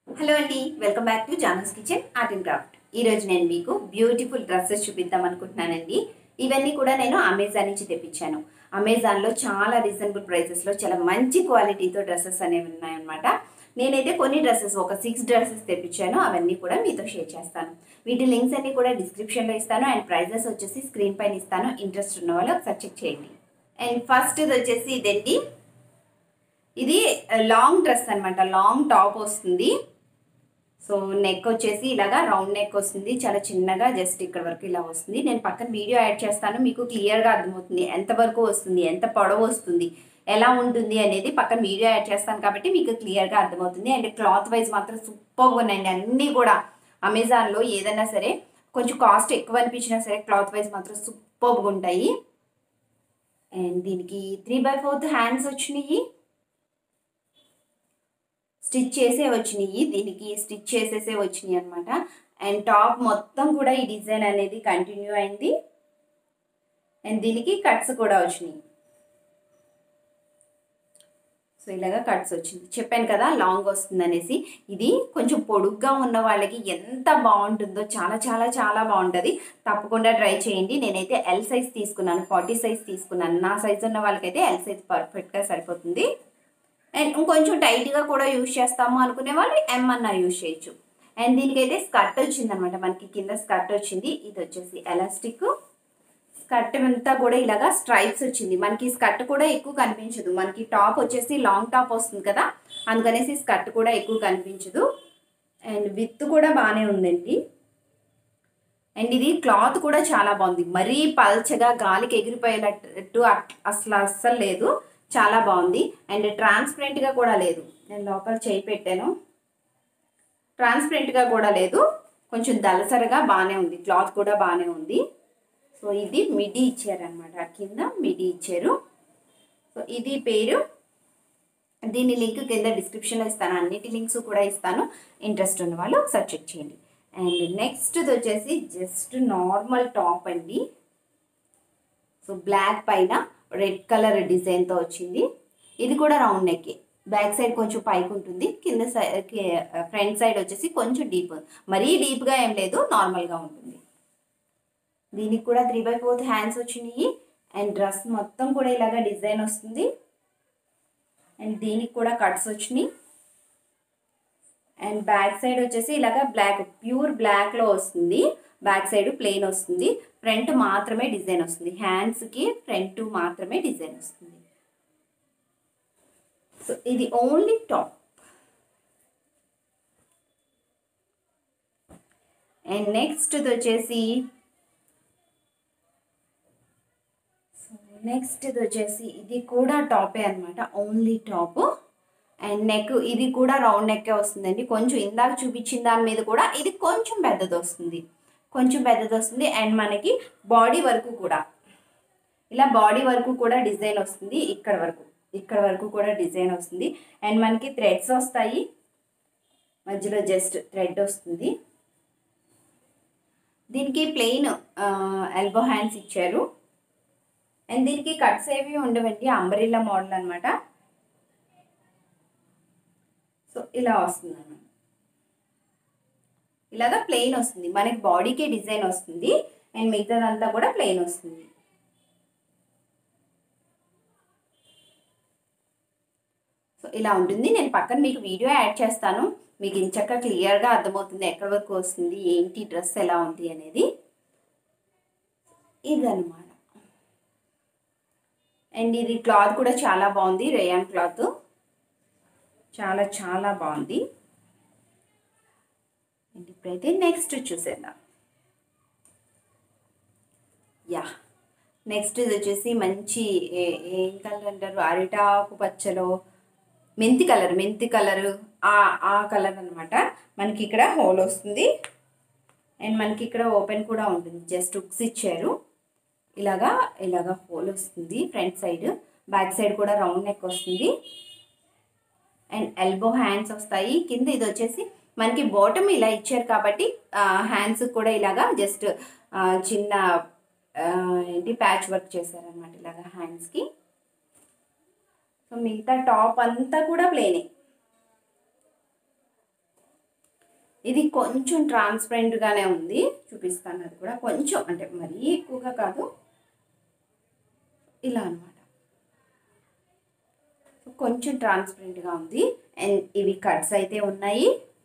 hello అండి welcome back to Jana's kitchen art and craft ఈ రోజు నేను మీకు బ్యూటిఫుల్ డ్రెస్సెస్ చూపిద్దాం అనుకుంటున్నానండి ఇవన్నీ కూడా నేను అమెజాన్ నుంచి తెప్పించాను అమెజాన్లో చాలా రీజనబుల్ ప్రైసెస్లో చాలా మంచి క్వాలిటీతో డ్రెస్సెస్ అనేవి ఉన్నాయన్నమాట నేనైతే కొన్ని డ్రెస్సెస్ ఒక సిక్స్ డ్రెస్సెస్ తెప్పించాను అవన్నీ కూడా మీతో షేర్ చేస్తాను వీటి లింక్స్ అన్ని కూడా డిస్క్రిప్షన్లో ఇస్తాను అండ్ ప్రైజెస్ వచ్చేసి స్క్రీన్ పైన ఇస్తాను ఇంట్రెస్ట్ ఉన్న వాళ్ళు ఒకసారి చెక్ చేయండి అండ్ ఫస్ట్ ఇది వచ్చేసి ఇదేంటి ఇది లాంగ్ డ్రెస్ అనమాట లాంగ్ టాప్ వస్తుంది సో నెక్ వచ్చేసి ఇలాగా రౌండ్ నెక్ వస్తుంది చాలా చిన్నగా జస్ట్ ఇక్కడ వరకు ఇలా వస్తుంది నేను పక్కన వీడియో యాడ్ చేస్తాను మీకు క్లియర్గా అర్థమవుతుంది ఎంత వరకు వస్తుంది ఎంత పొడవు వస్తుంది ఎలా ఉంటుంది అనేది పక్కన వీడియో యాడ్ చేస్తాను కాబట్టి మీకు క్లియర్గా అర్థమవుతుంది అండ్ క్లాత్ వైజ్ మాత్రం సూపర్గా ఉన్నాయండి అన్నీ కూడా అమెజాన్లో ఏదైనా సరే కొంచెం కాస్ట్ ఎక్కువ అనిపించినా సరే క్లాత్ వైజ్ మాత్రం సూపర్గా ఉంటాయి అండ్ దీనికి త్రీ బై ఫోర్త్ హ్యాండ్స్ వచ్చినాయి స్టిచ్ చేసే వచ్చినాయి దీనికి స్టిచ్ చేసేసే వచ్చినాయి అనమాట అండ్ టాప్ మొత్తం కూడా ఈ డిజైన్ అనేది కంటిన్యూ అయింది అండ్ దీనికి కట్స్ కూడా వచ్చినాయి సో ఇలాగా కట్స్ వచ్చింది చెప్పాను కదా లాంగ్ వస్తుంది అనేసి ఇది కొంచెం పొడుగ్గా ఉన్న వాళ్ళకి ఎంత బాగుంటుందో చాలా చాలా చాలా బాగుంటుంది తప్పకుండా ట్రై చేయండి నేనైతే ఎల్ సైజ్ తీసుకున్నాను ఫార్టీ సైజ్ తీసుకున్నాను నా సైజ్ ఉన్న వాళ్ళకైతే ఎల్ సైజ్ పర్ఫెక్ట్గా సరిపోతుంది అండ్ ఇంకొంచెం టైట్గా కూడా యూజ్ చేస్తాము అనుకునే వాళ్ళు ఎం అన్న యూజ్ చేయొచ్చు అండ్ దీనికైతే స్కర్ట్ వచ్చింది అనమాట మనకి కింద స్కర్ట్ వచ్చింది ఇది వచ్చేసి ఎలాస్టిక్ స్కర్ట్ అంతా కూడా ఇలాగా స్ట్రైప్స్ వచ్చింది మనకి స్కర్ట్ కూడా ఎక్కువ కనిపించదు మనకి టాప్ వచ్చేసి లాంగ్ టాప్ వస్తుంది కదా అందుకనేసి స్కర్ట్ కూడా ఎక్కువ కనిపించదు అండ్ విత్ కూడా బాగానే ఉందండి అండ్ ఇది క్లాత్ కూడా చాలా బాగుంది మరీ పల్చగా గాలికి ఎగిరిపోయేటట్టు అసలు అస్సలు లేదు చాలా బాగుంది అండ్ ట్రాన్స్పరెంట్గా కూడా లేదు నేను లోపల చేయి పెట్టాను ట్రాన్స్పరెంట్గా కూడా లేదు కొంచెం దలసరగా బాగానే ఉంది క్లాత్ కూడా బాగానే ఉంది సో ఇది మిడి ఇచ్చారనమాట కింద మిడి ఇచ్చారు సో ఇది పేరు దీని లింక్ కింద డిస్క్రిప్షన్లో ఇస్తాను అన్నిటి లింక్స్ కూడా ఇస్తాను ఇంట్రెస్ట్ ఉన్న వాళ్ళు ఒకసారి చెక్ చేయండి అండ్ నెక్స్ట్ వచ్చేసి జస్ట్ నార్మల్ టాప్ అండి సో బ్లాక్ పైన రెడ్ కలర్ డిజైన్తో వచ్చింది ఇది కూడా రౌండ్ నెక్కే బ్యాక్ సైడ్ కొంచెం పైకి ఉంటుంది కింద సైడ్ ఫ్రంట్ సైడ్ వచ్చేసి కొంచెం డీప్ మరీ డీప్గా ఏం లేదు నార్మల్గా ఉంటుంది దీనికి కూడా త్రీ బై ఫోర్త్ హ్యాండ్స్ వచ్చినాయి అండ్ డ్రెస్ మొత్తం కూడా ఇలాగ డిజైన్ వస్తుంది అండ్ దీనికి కూడా కట్స్ వచ్చినాయి అండ్ బ్యాక్ సైడ్ వచ్చేసి ఇలాగ బ్లాక్ ప్యూర్ బ్లాక్లో వస్తుంది బ్యాక్ సైడ్ ప్లెయిన్ వస్తుంది ఫ్రంట్ మాత్రమే డిజైన్ వస్తుంది హ్యాండ్స్కి ఫ్రంట్ మాత్రమే డిజైన్ వస్తుంది సో ఇది ఓన్లీ టాప్ అండ్ నెక్స్ట్ వచ్చేసి నెక్స్ట్ ఇది వచ్చేసి ఇది కూడా టాపే అనమాట ఓన్లీ టాప్ అండ్ నెక్ ఇది కూడా రౌండ్ నెక్కే వస్తుందండి కొంచెం ఇందాక చూపించిన దాని మీద కూడా ఇది కొంచెం పెద్దది వస్తుంది కొంచెం పెద్దది వస్తుంది అండ్ మనకి బాడీ వరకు కూడా ఇలా బాడీ వరకు కూడా డిజైన్ వస్తుంది ఇక్కడ వరకు ఇక్కడ వరకు కూడా డిజైన్ వస్తుంది అండ్ మనకి థ్రెడ్స్ వస్తాయి మధ్యలో జస్ట్ థ్రెడ్ వస్తుంది దీనికి ప్లెయిన్ ఎల్బో హ్యాండ్స్ ఇచ్చారు అండ్ దీనికి కట్స్ ఏవి ఉండవండి అంబరిల్లా మోడల్ అనమాట సో ఇలా వస్తుంది అన్నమాట ఇలాగా ప్లెయిన్ వస్తుంది మనకి బాడీకి డిజైన్ వస్తుంది అండ్ మిగతాదంతా కూడా ప్లెయిన్ వస్తుంది సో ఇలా ఉంటుంది నేను పక్కన మీకు వీడియో యాడ్ చేస్తాను మీకు ఇంచక్క క్లియర్గా అర్థమవుతుంది ఎక్కడి వరకు వస్తుంది ఏంటి డ్రెస్ ఎలా ఉంది అనేది ఇదనమాట అండ్ ఇది క్లాత్ కూడా చాలా బాగుంది రేయాన్ క్లాత్ చాలా చాలా బాగుంది అండ్ ఇప్పుడైతే నెక్స్ట్ చూసేద్దాం యా నెక్స్ట్ ఇది వచ్చేసి మంచి ఏం కలర్ అంటారు అరిటాకు పచ్చలో మెంతి కలర్ మెంతి కలర్ ఆ ఆ కలర్ అనమాట మనకి ఇక్కడ హోల్ వస్తుంది అండ్ మనకి ఇక్కడ ఓపెన్ కూడా ఉంటుంది జస్ట్ ఉక్స్ ఇచ్చారు ఇలాగా ఇలాగా హోల్ వస్తుంది ఫ్రంట్ సైడ్ బ్యాక్ సైడ్ కూడా రౌండ్ నెక్ వస్తుంది అండ్ ఎల్బో హ్యాండ్స్ వస్తాయి కింద ఇది వచ్చేసి మనకి బాటమ్ ఇలా ఇచ్చారు కాబట్టి హ్యాండ్స్ కూడా ఇలాగా జస్ట్ చిన్న ఏంటి ప్యాచ్ వర్క్ చేశారనమాట ఇలాగా హ్యాండ్స్కి సో మిగతా టాప్ అంతా కూడా ప్లేనే ఇది కొంచెం ట్రాన్స్పరెంట్గానే ఉంది చూపిస్తాను అది కూడా కొంచెం అంటే మరీ ఎక్కువగా కాదు ఇలా అనమాట కొంచెం ట్రాన్స్పరెంట్గా ఉంది అండ్ ఇవి కట్స్ అయితే ఉన్నాయి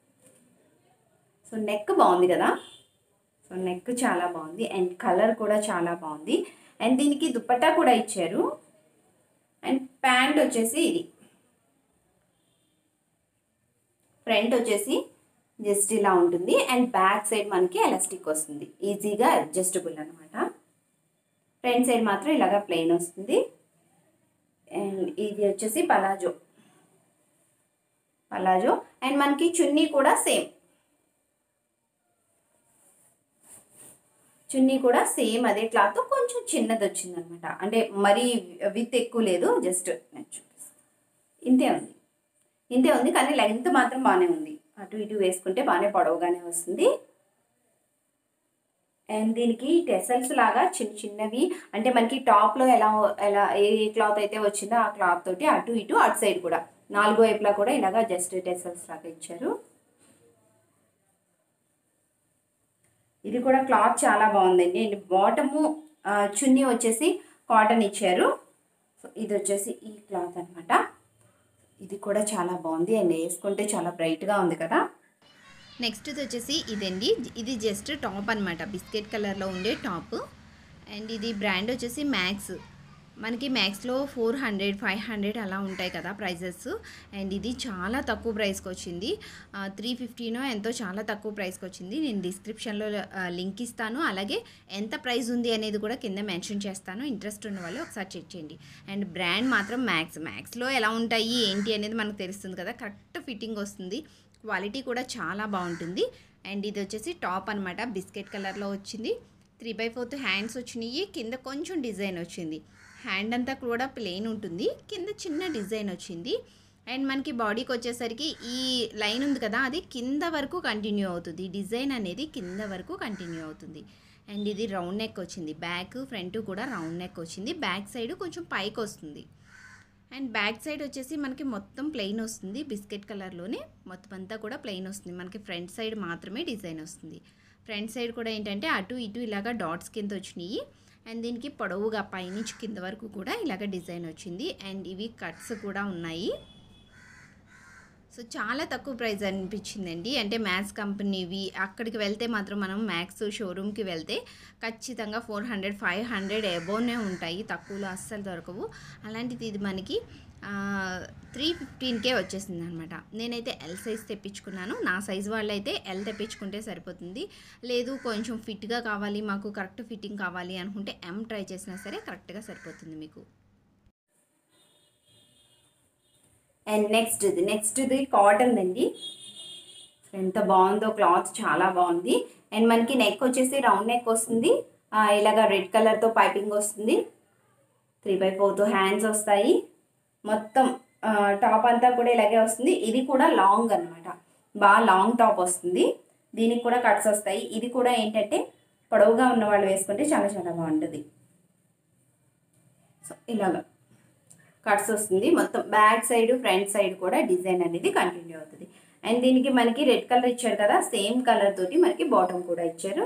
సో నెక్ బాగుంది కదా సో నెక్ చాలా బాగుంది అండ్ కలర్ కూడా చాలా బాగుంది అండ్ దీనికి దుపట్టా కూడా ఇచ్చారు అండ్ ప్యాంట్ వచ్చేసి ఇది ఫ్రంట్ వచ్చేసి జస్ట్ ఇలా ఉంటుంది అండ్ బ్యాక్ సైడ్ మనకి ఎలాస్టిక్ వస్తుంది ఈజీగా అడ్జస్టబుల్ అనమాట ఫ్రంట్ సైడ్ మాత్రం ఇలాగా ప్లెయిన్ వస్తుంది అండ్ ఇది వచ్చేసి పలాజో పలాజో అండ్ మనకి చున్నీ కూడా సేమ్ చున్నీ కూడా సేమ్ అదే క్లాత్ కొంచెం చిన్నది వచ్చింది అనమాట అంటే మరీ విత్ ఎక్కువ లేదు జస్ట్ నేను చూపిస్తాను ఇంతే ఉంది ఇంతే ఉంది కానీ లెంత్ మాత్రం బాగానే ఉంది అటు ఇటు వేసుకుంటే బాగానే పొడవుగానే వస్తుంది అండ్ దీనికి టెసల్స్ లాగా చిన్న చిన్నవి అంటే మనకి టాప్లో ఎలా ఎలా ఏ క్లాత్ అయితే వచ్చిందో ఆ క్లాత్ తోటి అటు ఇటు అటు సైడ్ కూడా నాలుగో వైపులా కూడా ఇలాగా జస్ట్ టెసల్స్ లాగా ఇచ్చారు ఇది కూడా క్లాత్ చాలా బాగుందండి అండ్ బాటము చున్నీ వచ్చేసి కాటన్ ఇచ్చారు సో ఇది వచ్చేసి ఈ క్లాత్ అనమాట ఇది కూడా చాలా బాగుంది అండ్ వేసుకుంటే చాలా బ్రైట్గా ఉంది కదా నెక్స్ట్ వచ్చేసి ఇదండి ఇది జస్ట్ టాప్ అనమాట బిస్కెట్ కలర్లో ఉండే టాప్ అండ్ ఇది బ్రాండ్ వచ్చేసి మ్యాక్స్ మనకి మ్యాక్స్లో ఫోర్ హండ్రెడ్ ఫైవ్ హండ్రెడ్ అలా ఉంటాయి కదా ప్రైజెస్ అండ్ ఇది చాలా తక్కువ ప్రైస్కి వచ్చింది త్రీ ఫిఫ్టీనో ఎంతో చాలా తక్కువ ప్రైస్కి వచ్చింది నేను డిస్క్రిప్షన్లో లింక్ ఇస్తాను అలాగే ఎంత ప్రైస్ ఉంది అనేది కూడా కింద మెన్షన్ చేస్తాను ఇంట్రెస్ట్ ఉన్న వాళ్ళు ఒకసారి చెక్ చేయండి అండ్ బ్రాండ్ మాత్రం మ్యాక్స్ మ్యాక్స్లో ఎలా ఉంటాయి ఏంటి అనేది మనకు తెలుస్తుంది కదా కరెక్ట్ ఫిట్టింగ్ వస్తుంది క్వాలిటీ కూడా చాలా బాగుంటుంది అండ్ ఇది వచ్చేసి టాప్ అనమాట బిస్కెట్ కలర్లో వచ్చింది త్రీ బై ఫోర్త్ హ్యాండ్స్ వచ్చినాయి కింద కొంచెం డిజైన్ వచ్చింది హ్యాండ్ అంతా కూడా ప్లెయిన్ ఉంటుంది కింద చిన్న డిజైన్ వచ్చింది అండ్ మనకి బాడీకి వచ్చేసరికి ఈ లైన్ ఉంది కదా అది కింద వరకు కంటిన్యూ అవుతుంది డిజైన్ అనేది కింద వరకు కంటిన్యూ అవుతుంది అండ్ ఇది రౌండ్ నెక్ వచ్చింది బ్యాక్ ఫ్రంట్ కూడా రౌండ్ నెక్ వచ్చింది బ్యాక్ సైడ్ కొంచెం పైకి వస్తుంది అండ్ బ్యాక్ సైడ్ వచ్చేసి మనకి మొత్తం ప్లెయిన్ వస్తుంది బిస్కెట్ కలర్లోనే మొత్తం అంతా కూడా ప్లెయిన్ వస్తుంది మనకి ఫ్రంట్ సైడ్ మాత్రమే డిజైన్ వస్తుంది ఫ్రంట్ సైడ్ కూడా ఏంటంటే అటు ఇటు ఇలాగ డాట్స్ కింద వచ్చినాయి అండ్ దీనికి పొడవుగా పైనుంచి కింద వరకు కూడా ఇలాగ డిజైన్ వచ్చింది అండ్ ఇవి కట్స్ కూడా ఉన్నాయి సో చాలా తక్కువ ప్రైస్ అనిపించిందండి అంటే మ్యాక్స్ కంపెనీవి అక్కడికి వెళ్తే మాత్రం మనం మ్యాక్స్ షోరూమ్కి వెళ్తే ఖచ్చితంగా ఫోర్ హండ్రెడ్ ఫైవ్ హండ్రెడ్ ఎబోనే ఉంటాయి తక్కువలో అస్సలు దొరకవు అలాంటిది ఇది మనకి త్రీ ఫిఫ్టీన్కే వచ్చేసింది అనమాట నేనైతే ఎల్ సైజ్ తెప్పించుకున్నాను నా సైజ్ వాళ్ళైతే ఎల్ తెప్పించుకుంటే సరిపోతుంది లేదు కొంచెం ఫిట్గా కావాలి మాకు కరెక్ట్ ఫిట్టింగ్ కావాలి అనుకుంటే ఎం ట్రై చేసినా సరే కరెక్ట్గా సరిపోతుంది మీకు అండ్ నెక్స్ట్ ఇది నెక్స్ట్ ఇది కాటన్ అండి ఎంత బాగుందో క్లాత్ చాలా బాగుంది అండ్ మనకి నెక్ వచ్చేసి రౌండ్ నెక్ వస్తుంది ఆ, ఇలాగ రెడ్ కలర్తో పైపింగ్ వస్తుంది త్రీ బై ఫోర్త్ హ్యాండ్స్ వస్తాయి మొత్తం ఆ, టాప్ అంతా కూడా ఇలాగే వస్తుంది ఇది కూడా లాంగ్ అనమాట బాగా లాంగ్ టాప్ వస్తుంది దీనికి కూడా కట్స్ వస్తాయి ఇది కూడా ఏంటంటే పొడవుగా ఉన్న వాళ్ళు వేసుకుంటే చాలా చాలా బాగుంటుంది సో ఇలాగా కట్స్ వస్తుంది మొత్తం బ్యాక్ సైడ్ ఫ్రంట్ సైడ్ కూడా డిజైన్ అనేది కంటిన్యూ అవుతుంది అండ్ దీనికి మనకి రెడ్ కలర్ ఇచ్చారు కదా సేమ్ కలర్ తోటి మనకి బాటమ్ కూడా ఇచ్చారు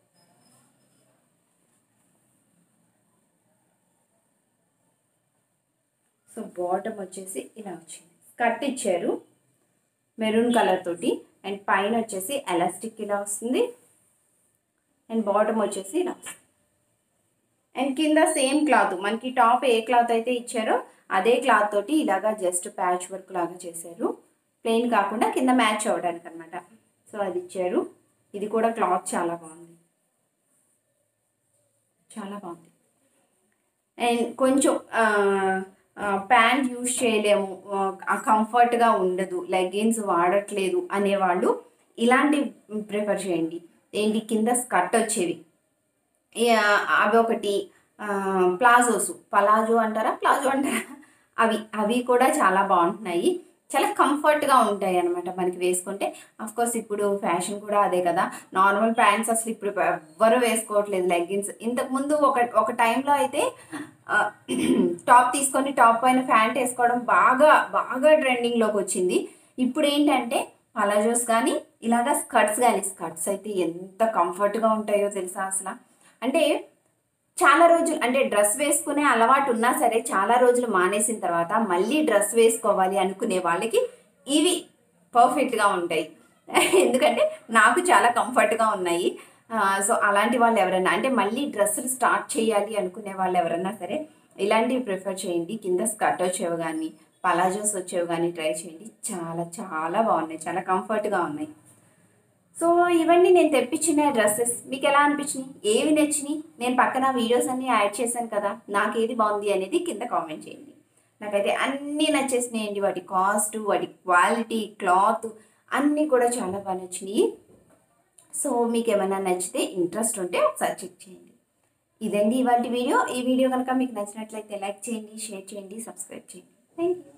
సో బాటమ్ వచ్చేసి ఇలా వచ్చింది కట్ ఇచ్చారు మెరూన్ కలర్ తోటి అండ్ పైన వచ్చేసి ఎలాస్టిక్ ఇలా వస్తుంది అండ్ బాటమ్ వచ్చేసి ఇలా వస్తుంది అండ్ కింద సేమ్ క్లాత్ మనకి టాప్ ఏ క్లాత్ అయితే ఇచ్చారో అదే క్లాత్ తోటి ఇలాగా జస్ట్ ప్యాచ్ వర్క్ లాగా చేశారు ప్లెయిన్ కాకుండా కింద మ్యాచ్ అవ్వడానికి అనమాట సో అది ఇచ్చారు ఇది కూడా క్లాత్ చాలా బాగుంది చాలా బాగుంది అండ్ కొంచెం ప్యాంట్ యూజ్ చేయలేము కంఫర్ట్గా ఉండదు లెగ్గిన్స్ వాడట్లేదు అనేవాళ్ళు ఇలాంటి ప్రిఫర్ చేయండి ఏంటి కింద స్కర్ట్ వచ్చేవి ఈ, ఆ, అవి ఒకటి ఆ, ప్లాజోస్ పలాజో అంటారా ప్లాజో అంటారా అవి అవి కూడా చాలా బాగుంటున్నాయి చాలా కంఫర్ట్గా ఉంటాయి అనమాట మనకి వేసుకుంటే కోర్స్ ఇప్పుడు ఫ్యాషన్ కూడా అదే కదా నార్మల్ ప్యాంట్స్ అసలు ఇప్పుడు ఎవ్వరు వేసుకోవట్లేదు లెగ్గిన్స్ ఇంతకుముందు ఒక ఒక టైంలో అయితే ఆ, టాప్ తీసుకొని టాప్ పైన ప్యాంట్ వేసుకోవడం బాగా బాగా ట్రెండింగ్లోకి వచ్చింది ఇప్పుడు ఏంటంటే పలాజోస్ కానీ ఇలాగా స్కర్ట్స్ కానీ స్కర్ట్స్ అయితే ఎంత కంఫర్ట్గా ఉంటాయో తెలుసా అసలు అంటే చాలా రోజులు అంటే డ్రెస్ వేసుకునే అలవాటు ఉన్నా సరే చాలా రోజులు మానేసిన తర్వాత మళ్ళీ డ్రెస్ వేసుకోవాలి అనుకునే వాళ్ళకి ఇవి పర్ఫెక్ట్గా ఉంటాయి ఎందుకంటే నాకు చాలా కంఫర్ట్గా ఉన్నాయి సో అలాంటి వాళ్ళు ఎవరైనా అంటే మళ్ళీ డ్రెస్సులు స్టార్ట్ చేయాలి అనుకునే వాళ్ళు ఎవరైనా సరే ఇలాంటివి ప్రిఫర్ చేయండి కింద స్కర్ట్ వచ్చేవి కానీ పలాజోస్ వచ్చేవి కానీ ట్రై చేయండి చాలా చాలా బాగున్నాయి చాలా కంఫర్ట్గా ఉన్నాయి సో ఇవన్నీ నేను తెప్పించిన డ్రెస్సెస్ మీకు ఎలా అనిపించినాయి ఏవి నచ్చినాయి నేను పక్కన వీడియోస్ అన్నీ యాడ్ చేశాను కదా నాకు ఏది బాగుంది అనేది కింద కామెంట్ చేయండి నాకైతే అన్నీ నచ్చేసినాయండి వాటి కాస్ట్ వాటి క్వాలిటీ క్లాత్ అన్నీ కూడా చాలా బాగా నచ్చినాయి సో మీకు ఏమైనా నచ్చితే ఇంట్రెస్ట్ ఉంటే ఒకసారి చెక్ చేయండి ఇదండి ఇవాళ వీడియో ఈ వీడియో కనుక మీకు నచ్చినట్లయితే లైక్ చేయండి షేర్ చేయండి సబ్స్క్రైబ్ చేయండి థ్యాంక్ యూ